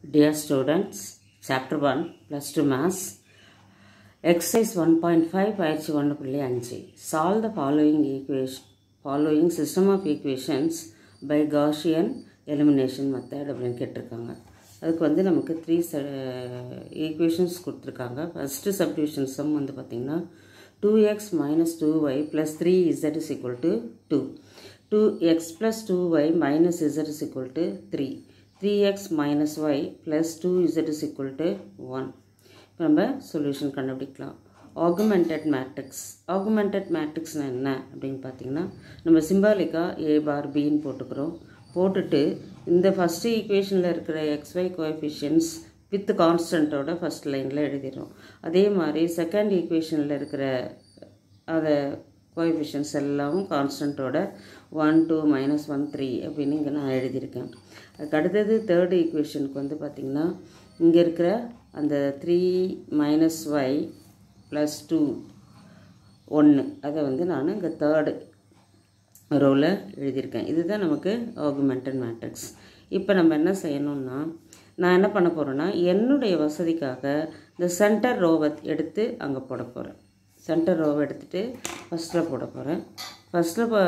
Dear students, Chapter 1, Plus 2 Maths, Exercise 1.5, பயிற்சி ஒன்று புள்ளி அஞ்சு solve the following equation following system of equations by Gaussian elimination method அப்படின்னு கேட்டிருக்காங்க அதுக்கு வந்து நமக்கு த்ரீ ச ஈக்குவேஷன்ஸ் கொடுத்துருக்காங்க ஃபஸ்ட்டு சப்டிவிஷன் சம் வந்து பார்த்திங்கன்னா two X minus two Y plus three Z is equal to two two X plus two Y minus Z is equal to three three X minus Y plus two Z is equal to one இப்போ நம்ம solution கண்டுபிடிக்கலாம் augmented matrix augmented மேட்ரிக்ஸ்னால் என்ன அப்படின்னு பார்த்தீங்கன்னா நம்ம சிம்பாலிக்காக ஏ பார் பின்னு போட்டுக்கிறோம் போட்டுட்டு இந்த ஃபஸ்ட்டு ஈக்குவேஷனில் இருக்கிற எக்ஸ்ஒய் கோஎஃபிஷியன்ஸ் வித் கான்ஸ்டண்ட்டோட ஃபஸ்ட் லைனில் எழுதிடுறோம் அதே மாதிரி செகண்ட் ஈக்குவேஷனில் இருக்கிற அதை கோஎஃபிஷியன்ஸ் எல்லாம் கான்ஸ்டண்ட்டோட one two minus one three அப்படின்னு இங்கே நான் எழுதியிருக்கேன் அதுக்கு அடுத்தது தேர்டு ஈக்குவேஷனுக்கு வந்து பார்த்திங்கன்னா இங்கே இருக்கிற அந்த three minus Y plus two ஒன்று அதை வந்து நான் இங்கே தேர்டு ரோவில் எழுதியிருக்கேன் இதுதான் நமக்கு ஆகுமெண்டட் மேட்ரிக்ஸ் இப்போ நம்ம என்ன செய்யணும்னா நான் என்ன பண்ண போகிறேன்னா என்னுடைய வசதிக்காக இந்த சென்டர் ரோவை எடுத்து அங்கே போட போகிறேன் சென்டர் ரோவை எடுத்துகிட்டு ஃபஸ்ட்டில் போட போகிறேன் ஃபஸ்ட்டில் இப்போ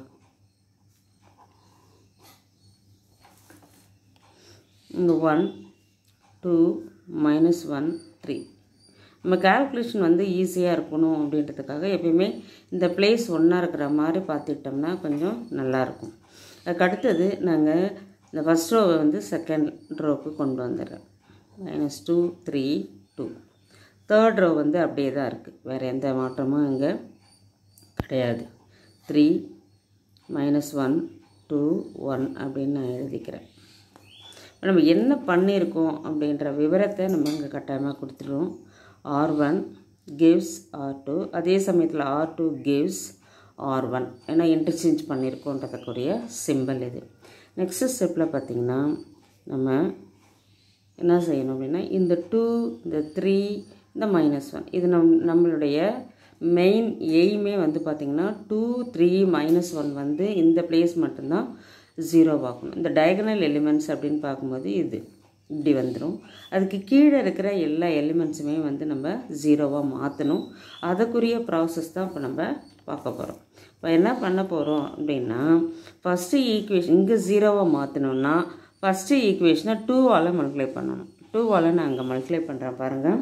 இங்கே one two minus one three நம்ம கேல்குலேஷன் வந்து ஈஸியாக இருக்கணும் அப்படின்றதுக்காக எப்பயுமே இந்த பிளேஸ் ஒன்றா இருக்கிற மாதிரி பார்த்துக்கிட்டோம்னா கொஞ்சம் நல்லாயிருக்கும் அதுக்கு அடுத்தது நாங்கள் இந்த ஃபஸ்ட் ரோவை வந்து செகண்ட் ரோவுக்கு கொண்டு வந்துடுறேன் minus two three two third row வந்து அப்படியே தான் இருக்குது வேறு எந்த மாற்றமும் இங்கே கிடையாது three minus one two one அப்படின்னு நான் எழுதிக்கிறேன் நம்ம என்ன பண்ணியிருக்கோம் அப்படின்ற விவரத்தை நம்ம இங்கே கட்டாயமாக கொடுத்துருவோம் R one gives R two அதே சமயத்தில் R two gives R one ஏன்னா இன்டர்சேஞ்ச் பண்ணியிருக்கோன்றதுக்குரிய சிம்பிள் இது நெக்ஸ்ட் ஸ்டெப்பில் பார்த்திங்கன்னா நம்ம என்ன செய்யணும் அப்படின்னா இந்த டூ இந்த த்ரீ இந்த மைனஸ் ஒன் இது நம் நம்மளுடைய மெயின் எய்மே வந்து பார்த்திங்கன்னா டூ த்ரீ மைனஸ் ஒன் வந்து இந்த பிளேஸ் மட்டும்தான் ஜீரோ ஆகணும் இந்த டயகனல் எலிமெண்ட்ஸ் அப்படின்னு பார்க்கும்போது இது இப்படி வந்துடும் அதுக்கு கீழே இருக்கிற எல்லா எலிமெண்ட்ஸுமே வந்து நம்ம ஜீரோவாக மாற்றணும் அதுக்குரிய ப்ராசஸ் தான் இப்போ நம்ம பார்க்க போகிறோம் இப்போ என்ன பண்ண போகிறோம் அப்படின்னா ஃபஸ்ட்டு ஈக்குவேஷன் இங்கே ஜீரோவாக மாற்றணும்னா ஃபஸ்ட்டு ஈக்குவேஷனை டூவால் மல்டிப்ளை பண்ணணும் டூவால் நான் அங்கே மல்டிப்ளை பண்ணுறேன் பாருங்கள்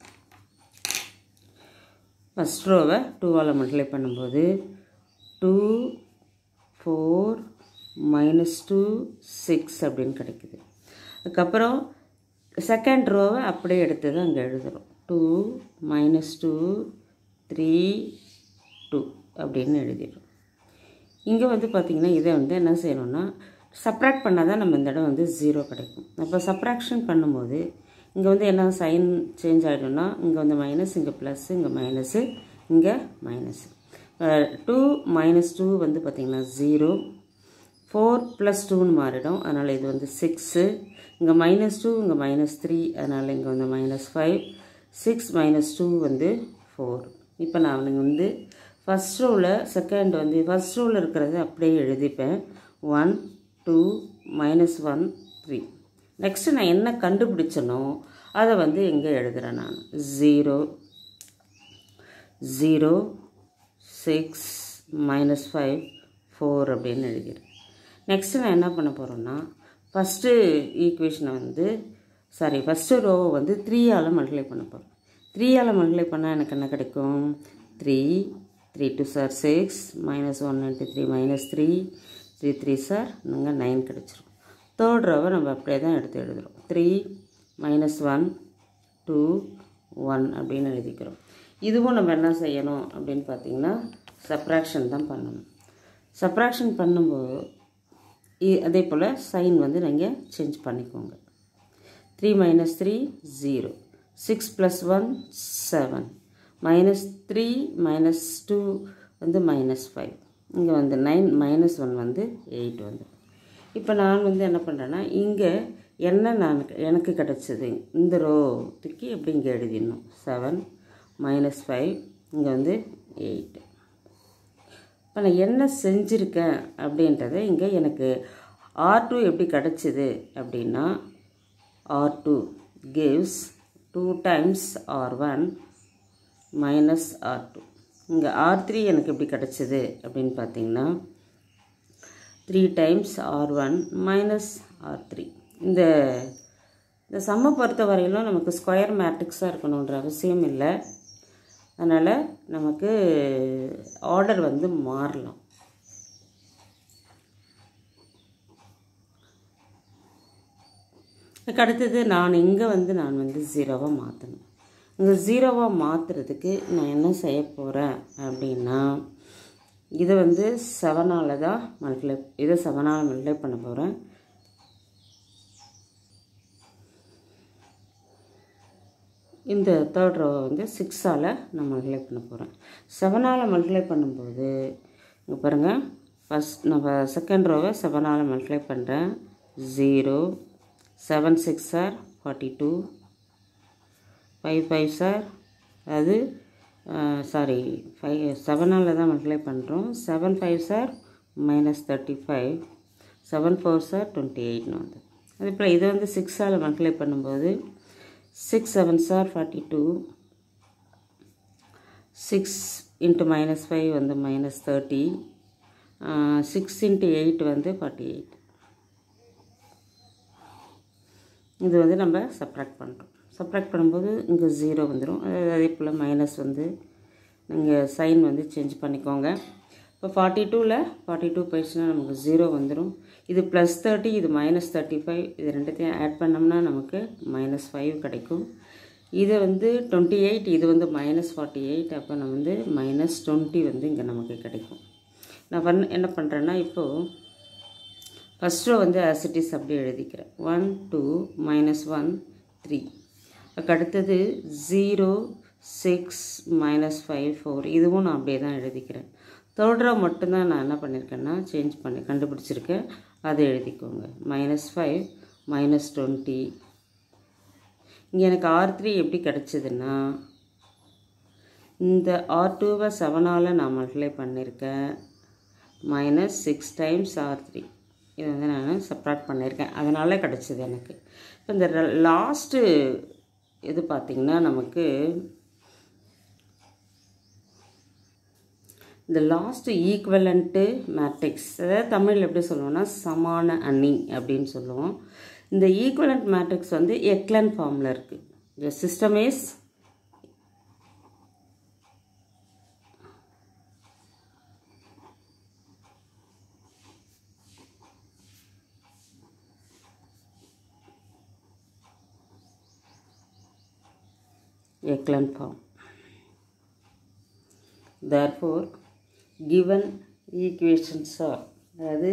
ஃபஸ்ட் ரோவை டூவால் மல்டிப்ளை பண்ணும்போது two four minus two six அப்படின்னு கிடைக்குது அதுக்கப்புறம் செகண்ட் ரோவை அப்படியே எடுத்து தான் அங்கே எழுதுகிறோம் two minus two three two அப்படின்னு எழுதிடுறோம் இங்கே வந்து பார்த்திங்கன்னா இதை வந்து என்ன செய்யணும்னா சப்ராக்ட் பண்ணால் தான் நம்ம இந்த இடம் வந்து ஜீரோ கிடைக்கும் அப்போ சப்ராக்ஷன் பண்ணும்போது இங்கே வந்து என்ன சைன் சேஞ்ச் ஆகிடும்னா இங்கே வந்து மைனஸ் இங்கே ப்ளஸ்ஸு இங்கே மைனஸு இங்கே மைனஸ் டூ மைனஸ் டூ வந்து பார்த்திங்கன்னா ஜீரோ ஃபோர் ப்ளஸ் டூன்னு மாறிடும் அதனால் இது வந்து சிக்ஸு இங்கே மைனஸ் டூ இங்கே மைனஸ் த்ரீ அதனால் இங்கே வந்து minus five six minus two வந்து ஃபோர் இப்போ நான் அவனுங்க வந்து ஃபஸ்ட் ரோவில் செகண்ட் வந்து ஃபஸ்ட் ரோவில் இருக்கிறத அப்படியே எழுதிப்பேன் one two minus one three next நான் என்ன கண்டுபிடிச்சனோ அதை வந்து எங்கே எழுதுகிறேன் நான் zero zero six minus five four அப்படின்னு எழுதிடுறேன் நெக்ஸ்ட்டு நான் என்ன பண்ண போகிறேன்னா ஃபஸ்ட்டு ஈக்குவேஷனை வந்து சாரி ஃபஸ்ட்டு ரோவை வந்து த்ரீயால் மல்டிப்ளை பண்ண போகிறேன் த்ரீயால் மல்டிப்ளை பண்ணால் எனக்கு என்ன கிடைக்கும் three three two sir six minus one into three minus three three three sir நாங்கள் நைன் கிடச்சிரும் தேர்ட் ரோவை நம்ம அப்படியே தான் எடுத்து எழுதுகிறோம் three minus one two one அப்படின்னு எழுதிக்கிறோம் இதுவும் நம்ம என்ன செய்யணும் அப்படின்னு பார்த்தீங்கன்னா சப்ராக்ஷன் தான் பண்ணணும் சப்ராக்ஷன் பண்ணும்போது அதே போல் சைன் வந்து நீங்கள் சேஞ்ச் பண்ணிக்கோங்க three minus three zero six plus one seven minus three minus two வந்து மைனஸ் ஃபைவ் இங்கே வந்து நைன் மைனஸ் ஒன் வந்து எயிட் வந்து இப்போ நான் வந்து என்ன பண்ணுறேன்னா இங்கே என்ன நான் எனக்கு கிடச்சிது இந்த ரோத்துக்கு எப்படி இங்கே எழுதிடணும் செவன் மைனஸ் ஃபைவ் இங்கே வந்து எயிட் இப்போ நான் என்ன செஞ்சுருக்கேன் அப்படின்றத இங்கே எனக்கு ஆர் டூ எப்படி கிடச்சிது அப்படின்னா R2 gives 2 times R1 minus R2 இங்கே R3 எனக்கு எப்படி கிடச்சிது அப்படின்னு பார்த்தீங்கன்னா three times R one minus R three இந்த இந்த சம்மை பொறுத்த வரையிலும் நமக்கு ஸ்கொயர் மேட்ரிக்ஸாக இருக்கணுன்ற அவசியம் இல்லை அதனால் நமக்கு ஆர்டர் வந்து மாறலாம் அதுக்கு அடுத்தது நான் இங்கே வந்து நான் வந்து ஜீரோவாக மாற்றணும் இங்கே ஜீரோவாக மாற்றுறதுக்கு நான் என்ன செய்ய போகிறேன் அப்படின்னா இதை வந்து செவனால் தான் மல்டிப்ளை இதை செவனால் மல்டிப்ளை பண்ண போகிறேன் இந்த தேர்ட் ரோ வந்து சிக்ஸால் நான் மல்டிப்ளை பண்ண போகிறேன் செவனால் மல்டிப்ளை பண்ணும்போது இங்கே பாருங்கள் ஃபஸ்ட் நம்ம செகண்ட் ரோவை செவனால் மல்டிப்ளை பண்ணுறேன் zero seven six sir forty two five five sir அது சாரி ஃபைவ் செவனால் தான் மல்டிப்ளை பண்ணுறோம் seven five sir minus thirty five seven four sir twenty எயிட்னு வந்து அதே போல் இதை வந்து சிக்ஸால் மல்டிப்ளை பண்ணும்போது six seven sir forty two six into minus five வந்து minus thirty six into eight வந்து ஃபார்ட்டி எயிட் இது வந்து நம்ம சப்ராக்ட் பண்ணுறோம் சப்ராக்ட் பண்ணும்போது இங்கே ஜீரோ வந்துடும் அதே போல் மைனஸ் வந்து நீங்கள் சைன் வந்து சேஞ்ச் பண்ணிக்கோங்க இப்போ ஃபார்ட்டி டூவில் ஃபார்ட்டி டூ போயிடுச்சுன்னா நமக்கு ஜீரோ வந்துடும் இது ப்ளஸ் தேர்ட்டி இது மைனஸ் தேர்ட்டி ஃபைவ் இது ரெண்டுத்தையும் ஆட் பண்ணோம்னா நமக்கு மைனஸ் ஃபைவ் கிடைக்கும் இது வந்து டுவெண்ட்டி எயிட் இது வந்து மைனஸ் ஃபார்ட்டி எயிட் அப்போ நம்ம வந்து மைனஸ் டுவெண்ட்டி வந்து இங்கே நமக்கு கிடைக்கும் நான் பண்ண என்ன பண்ணுறேன்னா இப்போது ஃபஸ்ட் ரோ வந்து ஆசிட்டிஸ் அப்படியே எழுதிக்கிறேன் one two minus one three அதுக்கு அடுத்தது zero six minus five four இதுவும் நான் அப்படியே தான் எழுதிக்கிறேன் தேர்ட் ரோ மட்டும்தான் நான் என்ன பண்ணியிருக்கேன்னா சேஞ்ச் பண்ணி கண்டுபிடிச்சிருக்கேன் அதை எழுதிக்கோங்க மைனஸ் ஃபைவ் மைனஸ் டுவெண்ட்டி இங்கே எனக்கு ஆர் த்ரீ எப்படி கிடச்சிதுன்னா இந்த ஆர் டூவை செவனால் நான் மல்டிப்ளை பண்ணியிருக்கேன் minus six times R three இதை வந்து நான் சப்ராக்ட் பண்ணியிருக்கேன் அதனால் கிடச்சிது எனக்கு இப்போ இந்த லாஸ்ட்டு இது பார்த்திங்கன்னா நமக்கு இந்த லாஸ்ட்டு ஈக்குவலண்ட்டு மேட்ரிக்ஸ் அதாவது தமிழில் எப்படி சொல்லுவோம்னா சமான அணி அப்படின்னு சொல்லுவோம் இந்த ஈக்குவலண்ட் மேட்ரிக்ஸ் வந்து எக்லன் ஃபார்மில் இருக்குது இந்த system is echelon form. Therefore, given equations are அதாவது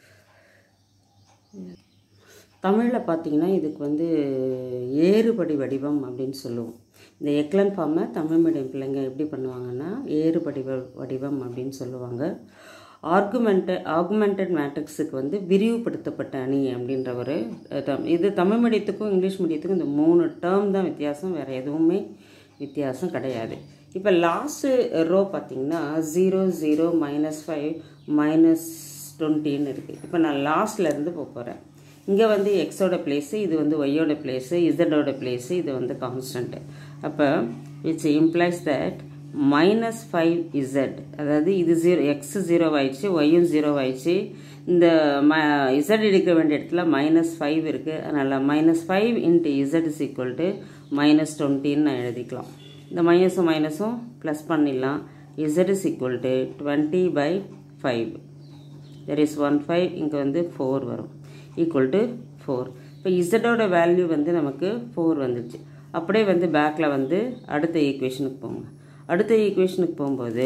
தமிழில் பார்த்தீங்கன்னா இதுக்கு வந்து ஏறுபடி வடிவம் அப்படின்னு சொல்லுவோம் இந்த எக்லன் ஃபார்மை தமிழ் மீடியம் பிள்ளைங்க எப்படி பண்ணுவாங்கன்னா ஏறுபடி வ- வடிவம் அப்படின்னு சொல்லுவாங்க ஆர்குமெண்ட ஆகுமெண்டட் மேட்ரிக்ஸுக்கு வந்து விரிவுபடுத்தப்பட்ட அணி அப்படின்ற ஒரு அஹ், term. இது தமிழ் மீடியத்துக்கும் இங்கிலீஷ் மீடியத்துக்கும் இந்த மூணு டேர்ம் தான் வித்தியாசம் வேறு எதுவுமே வித்தியாசம் கிடையாது இப்போ லாஸ்ட்டு ரோ பார்த்தீங்கன்னா zero zero minus five minus டுவெண்ட்டின்னு இருக்குது இப்போ நான் லாஸ்ட்ல இருந்து போக போகிறேன் இங்கே வந்து எக்ஸோட பிளேஸு இது வந்து ஒய்யோட பிளேஸு இசட்டோட பிளேஸு இது வந்து கான்ஸ்டன்ட்டு அப்போ which implies that minus five Z அதாவது இது ஜீரோ எக்ஸ் ஜீரோ ஆயிடுச்சு ஒய்யும் ஜீரோ ஆயிடுச்சு இந்த ம இசட் எடுக்க வேண்டிய இடத்துல மைனஸ் ஃபைவ் இருக்குது அதனால் minus five into Z is equal to minus டுவெண்ட்டின்னு நான் எழுதிக்கலாம் இந்த மைனஸும் மைனஸும் ப்ளஸ் பண்ணிடலாம் Z is equal to twenty by five there is one five இங்கே வந்து ஃபோர் வரும் ஈக்குவல் டு ஃபோர் இப்போ இசட்டோட வேல்யூ வந்து நமக்கு ஃபோர் வந்துடுச்சு அப்படியே வந்து பேக்கில் வந்து அடுத்த ஈக்குவேஷனுக்கு போங்க அடுத்த ஈக்குவேஷனுக்கு போகும்போது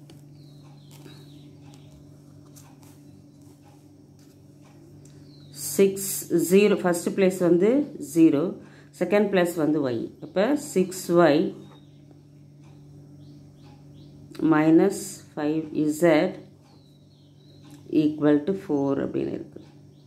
சிக்ஸ் ஜீரோ ஃபஸ்ட்டு பிளேஸ் வந்து ஜீரோ செகண்ட் பிளேஸ் வந்து ஒய் அப்போ six Y minus five Z equal to four அப்படின்னு இருக்கு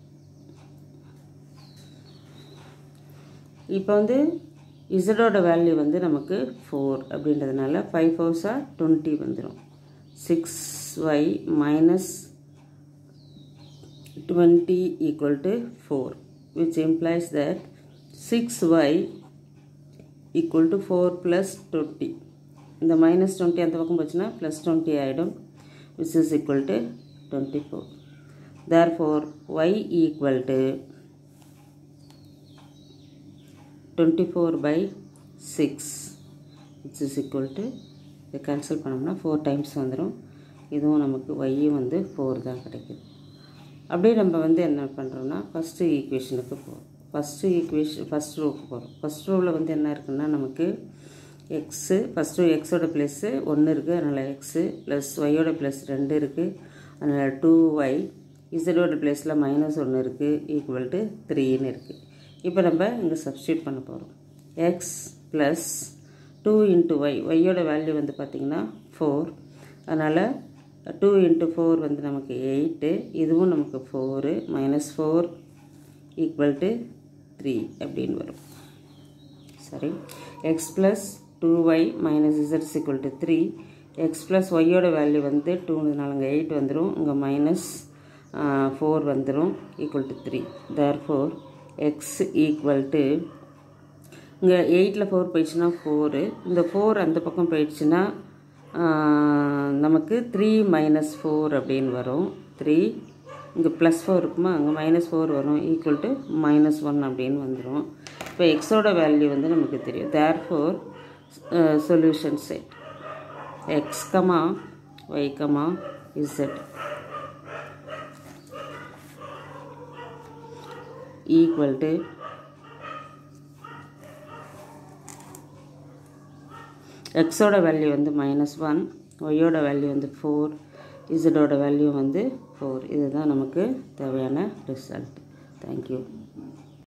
இப்போ வந்து இசடோட வேல்யூ வந்து நமக்கு ஃபோர் அப்படின்றதுனால ஃபைவ் ஃபோர்ஸாக டுவெண்ட்டி வந்துடும் six Y minus twenty equal to four which implies that six Y equal to four plus twenty இந்த மைனஸ் டுவெண்ட்டி அந்த பக்கம் போச்சுன்னா ப்ளஸ் டுவெண்ட்டி ஆகிடும் which is equal to twenty four therefore Y equal to twenty four by six which is equal to இதை cancel பண்ணோம்னா four times வந்துடும் இதுவும் நமக்கு ஒய்யும் வந்து ஃபோர் தான் கிடைக்குது அப்படியே நம்ம வந்து என்ன பண்ணுறோம்னா ஃபஸ்ட்டு ஈக்குவேஷனுக்கு போகிறோம் ஃபஸ்ட்டு ஈக்குவேஷன் ஃபஸ்ட் ரோவுக்கு போகிறோம் ஃபஸ்ட் ரோவில் வந்து என்ன இருக்குன்னா நமக்கு எக்ஸு ஃபஸ்ட்டு எக்ஸோட ப்ளஸ்ஸு ஒன்று இருக்குது அதனால் எக்ஸு ப்ளஸ் ஒய்யோட ப்ளஸ் ரெண்டு இருக்குது அதனால் டூ ஒய் இசடோட ப்ளஸில் மைனஸ் ஒன்று இருக்குது ஈக்குவல் டு த்ரீன்னு இருக்குது இப்போ நம்ம இங்கே சப்ஸ்டியூட் பண்ண போகிறோம் X plus two into Y ஒய்யோட வேல்யூ வந்து பார்த்திங்கன்னா ஃபோர் அதனால் டூ இன்ட்டு ஃபோர் வந்து நமக்கு எயிட்டு இதுவும் நமக்கு four minus four equal to three அப்படின்னு வரும் சரி X plus two Y minus இசட்ஸ் equal to three X plus ஒய்யோட வேல்யூ வந்து டூனால இங்கே எயிட் வந்துடும் இங்கே மைனஸ் ஃபோர் வந்துடும் equal to three therefore X equal to இங்கே எயிட்டில் ஃபோர் போயிடுச்சுன்னா ஃபோரு இந்த ஃபோர் அந்த பக்கம் போயிடுச்சுன்னா நமக்கு த்ரீ மைனஸ் ஃபோர் அப்படின்னு வரும் த்ரீ இங்கே ப்ளஸ் ஃபோர் இருக்குமா அங்கே மைனஸ் ஃபோர் வரும் ஈக்குவல் டு மைனஸ் ஒன் அப்படின்னு வந்துடும் இப்போ எக்ஸோட வேல்யூ வந்து நமக்கு தெரியும் therefore solution set X comma Y comma Z equal to எக்ஸோட வேல்யூ வந்து மைனஸ் ஒன் ஒய்யோட வேல்யூ வந்து ஃபோர் இசடோட வேல்யூ வந்து ஃபோர் இதுதான் நமக்கு தேவையான ரிசல்ட் தேங்க்யூ